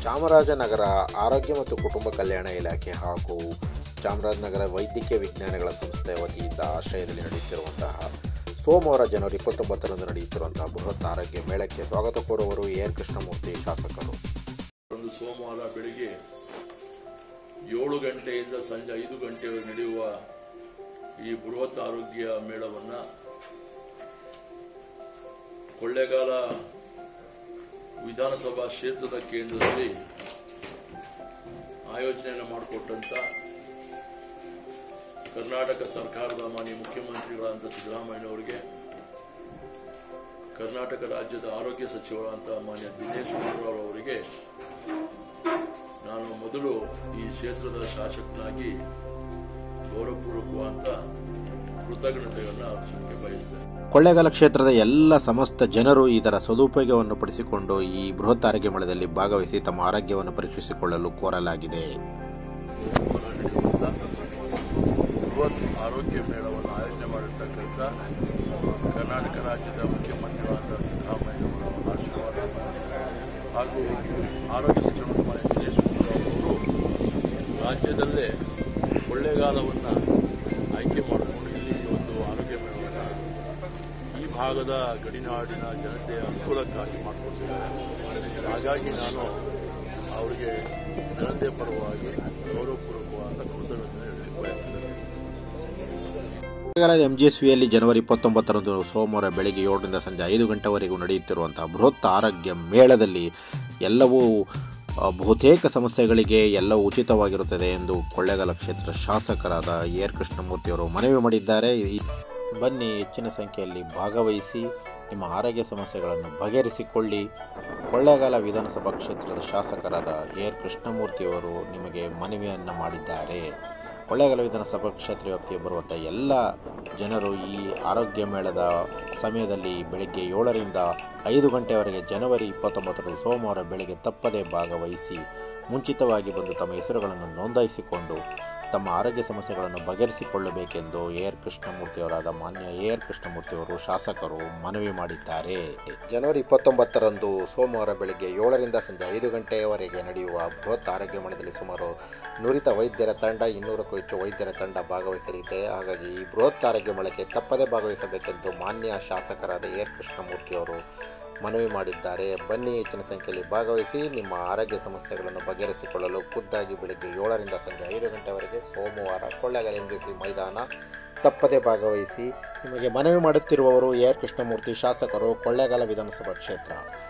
ಚಾಮರಾಜನಗರ ಆರೋಗ್ಯ ಮತ್ತು ಕುಟುಂಬ ಕಲ್ಯಾಣ ಇಲಾಖೆ ಹಾಗೂ ಚಾಮರಾಜನಗರ ವೈದ್ಯಕೀಯ ವಿಜ್ಞಾನಗಳ ಸಂಸ್ಥೆ ವತಿಯಿಂದ ಆಶ್ರಯದಲ್ಲಿ ನಡೆಯುತ್ತಿರುವಂತಹ ಸೋಮವಾರ ಜನವರಿ ಇಪ್ಪತ್ತೊಂಬತ್ತರಂದು ನಡೆಯುತ್ತಿರುವಂತಹ ಬೃಹತ್ ಆರೋಗ್ಯ ಮೇಳಕ್ಕೆ ಸ್ವಾಗತ ಕೋರುವವರು ಎ ಆರ್ ಕೃಷ್ಣಮೂರ್ತಿ ಶಾಸಕರು ಒಂದು ಸೋಮವಾರ ಬೆಳಿಗ್ಗೆ ಏಳು ಗಂಟೆಯಿಂದ ಸಂಜೆ ಐದು ಗಂಟೆವರೆಗೆ ನಡೆಯುವ ಈ ಬೃಹತ್ ಆರೋಗ್ಯ ಮೇಳವನ್ನ ಕೊಳ್ಳೇಗಾಲ ವಿಧಾನಸಭಾ ಕ್ಷೇತ್ರದ ಕೇಂದ್ರದಲ್ಲಿ ಆಯೋಜನೆಯನ್ನು ಮಾಡಿಕೊಟ್ಟಂತ ಕರ್ನಾಟಕ ಸರ್ಕಾರದ ಮಾನ್ಯ ಮುಖ್ಯಮಂತ್ರಿಗಳಾದಂಥ ಸಿದ್ದರಾಮಯ್ಯನವರಿಗೆ ಕರ್ನಾಟಕ ರಾಜ್ಯದ ಆರೋಗ್ಯ ಸಚಿವರಾದಂಥ ಮಾನ್ಯ ದಿನೇಶ್ ಗುಂಡೂರಾವ್ ಅವರಿಗೆ ನಾನು ಮೊದಲು ಈ ಕ್ಷೇತ್ರದ ಶಾಸಕನಾಗಿ ಗೌರವಪೂರ್ವಕವಾದ ಕೃತಜ್ಞತೆಯನ್ನು ಅರ್ಪಿಸಲಿಕ್ಕೆ ಬಯಸ್ತೇನೆ ಕೊಳ್ಳೇಗಾಲ ಕ್ಷೇತ್ರದ ಎಲ್ಲ ಸಮಸ್ತ ಜನರು ಇದರ ಸದುಪಯೋಗವನ್ನು ಪಡಿಸಿಕೊಂಡು ಈ ಬೃಹತ್ ಆರೋಗ್ಯ ಮೇಳದಲ್ಲಿ ಭಾಗವಹಿಸಿ ತಮ್ಮ ಆರೋಗ್ಯವನ್ನು ಪರೀಕ್ಷಿಸಿಕೊಳ್ಳಲು ಕೋರಲಾಗಿದೆ ಸೋಮವಾರ ನಡೆಯುವಂಥ ಬೃಹತ್ ಆರೋಗ್ಯ ಮೇಳವನ್ನು ಆಯೋಜನೆ ಮಾಡಿರ್ತಕ್ಕಂಥ ಕರ್ನಾಟಕ ರಾಜ್ಯದ ಮುಖ್ಯಮಂತ್ರಿಗಳಾದ ಸಿದ್ದರಾಮಯ್ಯನವರ ಆಶೀರ್ವಾದ ಹಾಗೂ ಆರೋಗ್ಯ ಸಚಿವರು ಮಾನ್ಯ ದಿನೇಶ್ ಗುಂಡೂರಾವ್ ಅವರು ರಾಜ್ಯದಲ್ಲೇ ಕೊಳ್ಳೇಗಾಲವನ್ನು ಆಯ್ಕೆ ಮಾಡಿಕೊಂಡು ಇಲ್ಲಿ ಈ ಒಂದು ಆರೋಗ್ಯ ಮೇಳವನ್ನು ಈ ಭಾಗದ ಗಡಿನಾಡಿನ ಜನತೆಯ ಅನುಕೂಲಕ್ಕಾಗಿ ಮಾಡಿಕೊಡ್ತಿದ್ದಾರೆ ಹಾಗಾಗಿ ನಾನು ಅವರಿಗೆ ಜನತೆ ಪರವಾಗಿ ಗೌರವಪೂರ್ವಕವಾದ ಕೃತಜ್ಞತೆ ಹೇಳಲಿಕ್ಕೆ ಬಯಸ್ತೇನೆ ಕೊಳ್ಳೇಗಾಲದ ಎಂಜಿಎಸ್ವಿಯಲ್ಲಿ ಜನವರಿ ಇಪ್ಪತ್ತೊಂಬತ್ತರಂದು ಸೋಮವಾರ ಬೆಳಗ್ಗೆ ಏಳರಿಂದ ಸಂಜೆ ಐದು ಗಂಟೆವರೆಗೂ ನಡೆಯುತ್ತಿರುವಂತಹ ಬೃಹತ್ ಆರೋಗ್ಯ ಮೇಳದಲ್ಲಿ ಎಲ್ಲವೂ ಆ, ಬಹುತೇಕ ಸಮಸ್ಯೆಗಳಿಗೆ ಎಲ್ಲವೂ ಉಚಿತವಾಗಿರುತ್ತದೆ ಎಂದು ಕೊಳ್ಳೇಗಾಲ ಕ್ಷೇತ್ರ ಶಾಸಕರಾದ ಎ ಆರ್ ಕೃಷ್ಣಮೂರ್ತಿಯವರು ಮನವಿ ಮಾಡಿದ್ದಾರೆ ಈ- ಬನ್ನಿ ಹೆಚ್ಚಿನ ಸಂಖ್ಯೆಯಲ್ಲಿ ಭಾಗವಹಿಸಿ ನಿಮ್ಮ ಆರೋಗ್ಯ ಸಮಸ್ಯೆಗಳನ್ನು ಬಗೆಹರಿಸಿಕೊಳ್ಳಿ ಕೊಳ್ಳೇಗಾಲ ವಿಧಾನಸಭಾ ಕ್ಷೇತ್ರದ ಶಾಸಕರಾದ ಎ ಆರ್ ಕೃಷ್ಣಮೂರ್ತಿಯವರು ನಿಮಗೆ ಮನವಿಯನ್ನು ಮಾಡಿದ್ದಾರೆ ಕೊಳ್ಳೇಗಾಲ ವಿಧಾನಸಭಾ ಕ್ಷೇತ್ರ ವ್ಯಾಪ್ತಿಗೆ ಬರುವಂಥ ಎಲ್ಲ ಜನರು ಈ ಆರೋಗ್ಯ ಮೇಳದ ಸಮಯದಲ್ಲಿ ಬೆಳಗ್ಗೆ ಏಳರಿಂದ ಐದು ಗಂಟೆವರೆಗೆ ಜನವರಿ ಇಪ್ಪತ್ತೊಂಬತ್ತರಂದು ಸೋಮವಾರ ಬೆಳಗ್ಗೆ ತಪ್ಪದೇ ಭಾಗವಹಿಸಿ ಮುಂಚಿತವಾಗಿ ಬಂದು ತಮ್ಮ ಹೆಸರುಗಳನ್ನು ನೋಂದಾಯಿಸಿಕೊಂಡು ತಮ್ಮ ಆರೋಗ್ಯ ಸಮಸ್ಯೆಗಳನ್ನು ಬಗೆಹರಿಸಿಕೊಳ್ಳಬೇಕೆಂದು ಎ ಆರ್ ಕೃಷ್ಣಮೂರ್ತಿಯವರಾದ ಮಾನ್ಯ ಎ ಆರ್ ಕೃಷ್ಣಮೂರ್ತಿಯವರು ಶಾಸಕರು ಮನವಿ ಮಾಡಿದ್ದಾರೆ ಜನವರಿ ಇಪ್ಪತ್ತೊಂಬತ್ತರಂದು ಸೋಮವಾರ ಬೆಳಗ್ಗೆ ಏಳರಿಂದ ಸಂಜೆ ಐದು ಗಂಟೆಯವರೆಗೆ ನಡೆಯುವ ಬೃಹತ್ ಆರೋಗ್ಯ ಮೇಳದಲ್ಲಿ ಸುಮಾರು ನುರಿತ ವೈದ್ಯರ ತಂಡ ಇನ್ನೂರಕ್ಕೂ ಹೆಚ್ಚು ವೈದ್ಯರ ತಂಡ ಭಾಗವಹಿಸಲಿದೆ ಹಾಗಾಗಿ ಈ ಬೃಹತ್ ಆರೋಗ್ಯ ಮೇಳಕ್ಕೆ ತಪ್ಪದೇ ಭಾಗವಹಿಸಬೇಕೆಂದು ಮಾನ್ಯ ಶಾಸಕರಾದ ಎ ಆರ್ ಕೃಷ್ಣಮೂರ್ತಿಯವರು ಮನವಿ ಮಾಡಿದ್ದಾರೆ ಬನ್ನಿ ಹೆಚ್ಚಿನ ಸಂಖ್ಯೆಯಲ್ಲಿ ಭಾಗವಹಿಸಿ ನಿಮ್ಮ ಆರೋಗ್ಯ ಸಮಸ್ಯೆಗಳನ್ನು ಬಗೆಹರಿಸಿಕೊಳ್ಳಲು ಖುದ್ದಾಗಿ ಬೆಳಗ್ಗೆ ಏಳರಿಂದ ಸಂಜೆ ಐದು ಗಂಟೆವರೆಗೆ ಸೋಮವಾರ ಕೊಳ್ಳೇಗಾಲ ಎಂಜಿಸಿ ಮೈದಾನ ತಪ್ಪದೇ ಭಾಗವಹಿಸಿ ನಿಮಗೆ ಮನವಿ ಮಾಡುತ್ತಿರುವವರು ಎ ಆರ್ ಕೃಷ್ಣಮೂರ್ತಿ ಶಾಸಕರು ಕೊಳ್ಳೇಗಾಲ ವಿಧಾನಸಭಾ ಕ್ಷೇತ್ರ